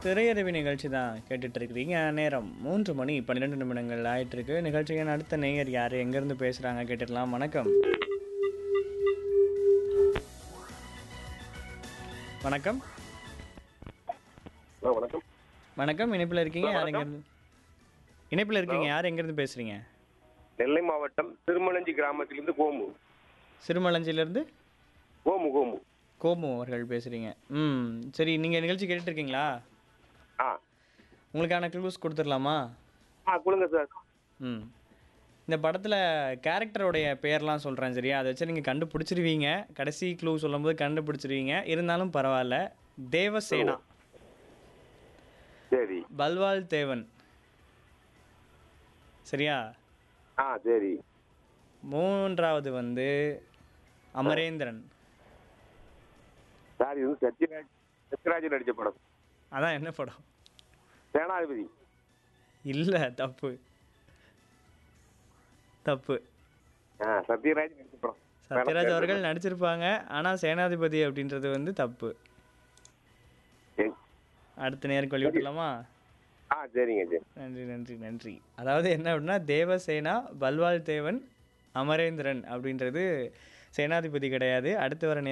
திரையரவி நிகழ்ச்சி தான் கேட்டுட்டு இருக்கிறீங்க நேரம் மூன்று மணி பன்னிரெண்டு நிமிடங்கள் ஆயிட்டு இருக்கு நிகழ்ச்சியின் அடுத்த நேயர் யாரு எங்கேருந்து பேசுறாங்க கேட்டுடலாம் வணக்கம் வணக்கம் ஹலோ வணக்கம் வணக்கம் இணைப்பில் இருக்கீங்க யார் எங்கேருந்து இணைப்பில் இருக்கீங்க யார் எங்கேருந்து பேசுறீங்க நெல்லை மாவட்டம் திருமணஞ்சி கிராமத்திலிருந்து கோமு சிறுமலஞ்சிலேருந்து கோமு கோமு கோமு அவர்கள் பேசுறீங்க ம் சரி நீங்கள் நிகழ்ச்சி கேட்டுட்டு இருக்கீங்களா ஆ உங்களுக்கான க்ளூஸ் கொடுத்துடலாமா ஆ கொடுங்க சார் ம் இந்த படத்தில் கேரக்டருடைய பேர்லாம் சொல்கிறேன் சரியா அதை வச்சு நீங்கள் கண்டுபிடிச்சிருவீங்க கடைசி க்ளூ சொல்லும்போது கண்டுபிடிச்சிருவீங்க இருந்தாலும் பரவாயில்ல தேவசேனா சரி பல்வால் தேவன் சரியா ஆ சரி மூன்றாவது வந்து அமரேந்திரன் சார் இது வந்து சத்யராஜ் சத்யராஜ் நடிச்ச படம் அதான் என்ன படம் சேனாதிபதி இல்லை தப்பு தப்பு ஆ சத்யராஜ் நடிச்ச படம் சத்யராஜ் அவர்கள் நடிச்சிருப்பாங்க ஆனால் சேனாதிபதி அப்படின்றது வந்து தப்பு சரி. அடுத்த நேரம் கொல்லி விட்டுலாமா ஆ சரிங்க சரி நன்றி நன்றி நன்றி அதாவது என்ன அப்படின்னா தேவசேனா பல்வால் தேவன் அமரேந்திரன் அப்படின்றது சேனாதிபதி கிடையாது அடுத்து வர நேரம்